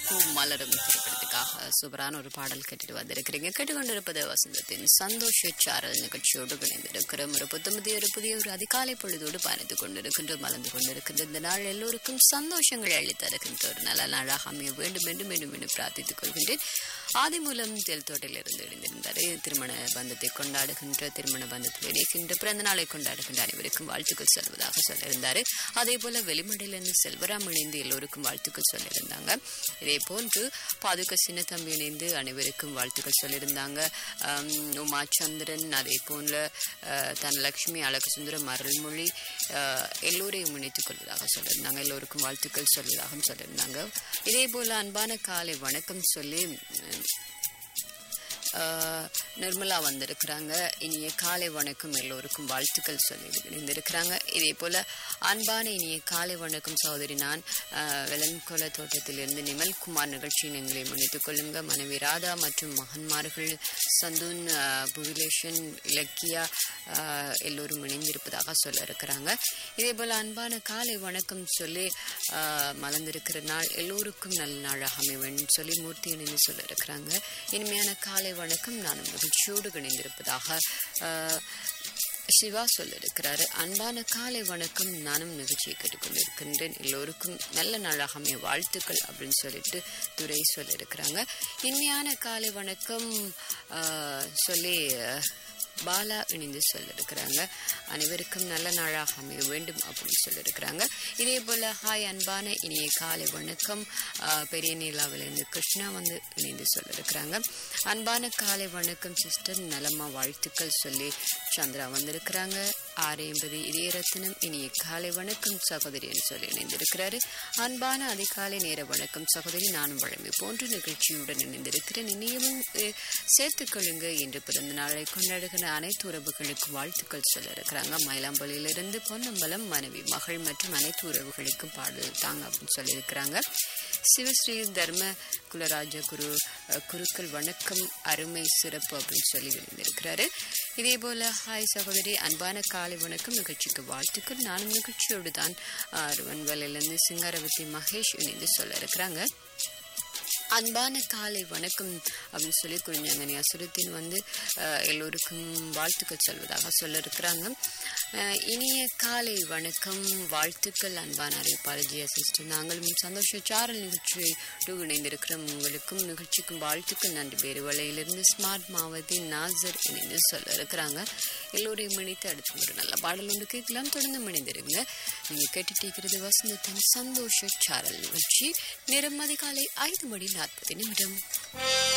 பூ மலரும் திரைப்படத்துக்காக சூப்பரான ஒரு பாடல் கேட்டுட்டு வந்திருக்கிறீங்க கேட்டுக்கொண்டிருப்பது வசந்தத்தின் சந்தோஷ சாரல் நிகழ்ச்சியோடு இணைந்திருக்கிறோம் ஒரு புத்தமதி ஒரு புதிய ஒரு அதிகாலை பொழுதோடு பயணித்துக் கொண்டிருக்கின்ற மலர்ந்து கொண்டிருக்கின்ற இந்த நாள் எல்லோருக்கும் சந்தோஷங்களை அள்ளித் தருகின்ற ஒரு நல்ல நாளாக அமைய வேண்டும் என்று மீண்டும் மீண்டும் பிரார்த்தித்துக் கொள்கின்றேன் ஆதிமூலம் தெல்தோட்டிலிருந்து இணைந்திருந்தார் திருமண பந்தத்தை கொண்டாடுகின்ற திருமண பந்தத்தில் இணைக்கின்ற பிறந்த நாளை கொண்டாடுகின்ற அனைவருக்கும் வாழ்த்துக்கள் சொல்வதாக சொல்லியிருந்தார் அதே போல வெளிமடையிலிருந்து செல்வராம் இணைந்து எல்லோருக்கும் வாழ்த்துக்கள் சொல்லியிருந்தாங்க இதே போன்று பாதுக சின்னத்தம்பி இணைந்து அனைவருக்கும் வாழ்த்துக்கள் சொல்லியிருந்தாங்க ஆம், உமா சந்திரன் அதே போல அஹ், தனலட்சுமி அழகு சுந்தரம் அருள்மொழி அஹ், எல்லோரையும் இணைத்துக் கொள்வதாக சொல்லியிருந்தாங்க எல்லோருக்கும் வாழ்த்துக்கள் சொல்வதாகவும் சொல்லியிருந்தாங்க இதே போல அன்பான காலை வணக்கம் சொல்லி உம், ஆஹ் நிர்மலா வந்திருக்கிறாங்க இனிய காலை வணக்கம் எல்லோருக்கும் வாழ்த்துக்கள் சொல்லி இருந்திருக்கிறாங்க இதே போல அன்பான இனிய காலை வணக்கம் சகோதரி நான் ஆஹ் வெள்ளன்கொல தோட்டத்திலிருந்து நிமல்குமார் நிகழ்ச்சியின் எங்களை முன்னிட்டுக் கொள்ளுங்க மனைவி ராதா மற்றும் மகன்மார்கள் சந்துன் ஆஹ் புவிலேஷன் இலக்கியா ஆஹ் எல்லோரும் இணைந்திருப்பதாக சொல்ல இருக்கிறாங்க இதே போல அன்பான காலை வணக்கம் சொல்லி ஆஹ் மலர்ந்திருக்கிற நாள் எல்லோருக்கும் நல்ல நாளாக அமைய வேண்டும் சொல்லி மூர்த்தி இணைந்து சொல்ல இருக்கிறாங்க இனிமையான காலை வணக்கம் நான் மகிழ்ச்சியோடு இணைந்திருப்பதாக ஆஹ், சிவா சொல்லியிருக்கிறாரு அன்பான காலை வணக்கம் நானும் நிகழ்ச்சியை கேட்டுக்கொண்டிருக்கின்றேன் எல்லோருக்கும் நல்ல நாளாக அமைய வாழ்த்துக்கள் அப்படின்னு சொல்லிட்டு துரை சொல்லியிருக்கிறாங்க இனிமையான காலை வணக்கம் ஆஹ், சொல்லி ஆஹ், பாலா இணைந்து சொல்லியிருக்கிறாங்க அனைவருக்கும் நல்ல நாளாக அமைய வேண்டும் அப்படின்னு சொல்லியிருக்கிறாங்க இதே போல ஹாய் அன்பான இனிய காலை வணக்கம் ஆஹ், பெரிய நீலாவிலிருந்து கிருஷ்ணா வந்து இணைந்து சொல்லியிருக்கிறாங்க அன்பான காலை வணக்கம் சிஸ்டர் நலமா வாழ்த்துக்கள் சொல்லி சந்திரா வந்திருக்கிறாங்க ஆறு எண்பது இதயரத்தினம் இனிய காலை வணக்கம் சகோதரின்னு சொல்லி இணைந்திருக்கிறாரு அன்பான அதிகாலை நேர வணக்கம் சகோதரி நானும் வழமை போன்ற நிகழ்ச்சியுடன் இணைந்திருக்கிறேன் இனியும் அஹ், சேர்த்துக் கொள்ளுங்க என்று பிறந்த நாளை கொண்டாடுகிற அனைத்து உறவுகளுக்கும் வாழ்த்துக்கள் சொல்ல இருக்கிறாங்க மயிலாம்பள்ளியிலிருந்து பொன்னம்பலம் மனைவி மகள் மற்றும் அனைத்து உறவுகளுக்கும் பாடல் தாங்க அப்படின்னு சொல்லியிருக்கிறாங்க சிவஸ்ரீ தர்ம குலராஜ குரு அஹ், குருக்கள் வணக்கம் அருமை சிறப்பு அப்படின்னு சொல்லி எழுந்திருக்கிறாரு இதே போல ஹாய் சகோதரி அன்பான காலை வணக்கம் நிகழ்ச்சிக்கு வாழ்த்துக்கள் நானும் நிகழ்ச்சியோடு தான் அருவன்வலையிலிருந்து சிங்காரவதி மகேஷ் இணைந்து சொல்ல இருக்கிறாங்க அன்பான காலை வணக்கம் அப்படின்னு சொல்லி குறிஞ்சாங்கனி அசுரத்தின் வந்து அஹ், எல்லோருக்கும் வாழ்த்துக்கள் சொல்வதாக சொல்ல இருக்கிறாங்க அஹ், இனிய காலை வணக்கம் வாழ்த்துக்கள் அன்பான அறிவிப்பாளர் ஜி அசிஸ்டர் நாங்களும் சந்தோஷ சாரல் நிகழ்ச்சியை இணைந்திருக்கிறோம் உங்களுக்கும் நிகழ்ச்சிக்கும் வாழ்த்துக்கள் நன்றி பேருவலையிலிருந்து ஸ்மார்ட் மாவதி நாசர் இணைந்து சொல்ல இருக்கிறாங்க எல்லோரையும் இணைத்து அடுத்து ஒரு நல்ல பாடல் ஒன்று கேட்கலாம் தொடர்ந்து இணைந்திருங்க நீங்க கேட்டுட்டு இருக்கிறது வசந்தத்தின் சந்தோஷ சாரல் நிகழ்ச்சி நேரம் அதிகாலை ஐந்து மணி நாற்பது நிமிடம்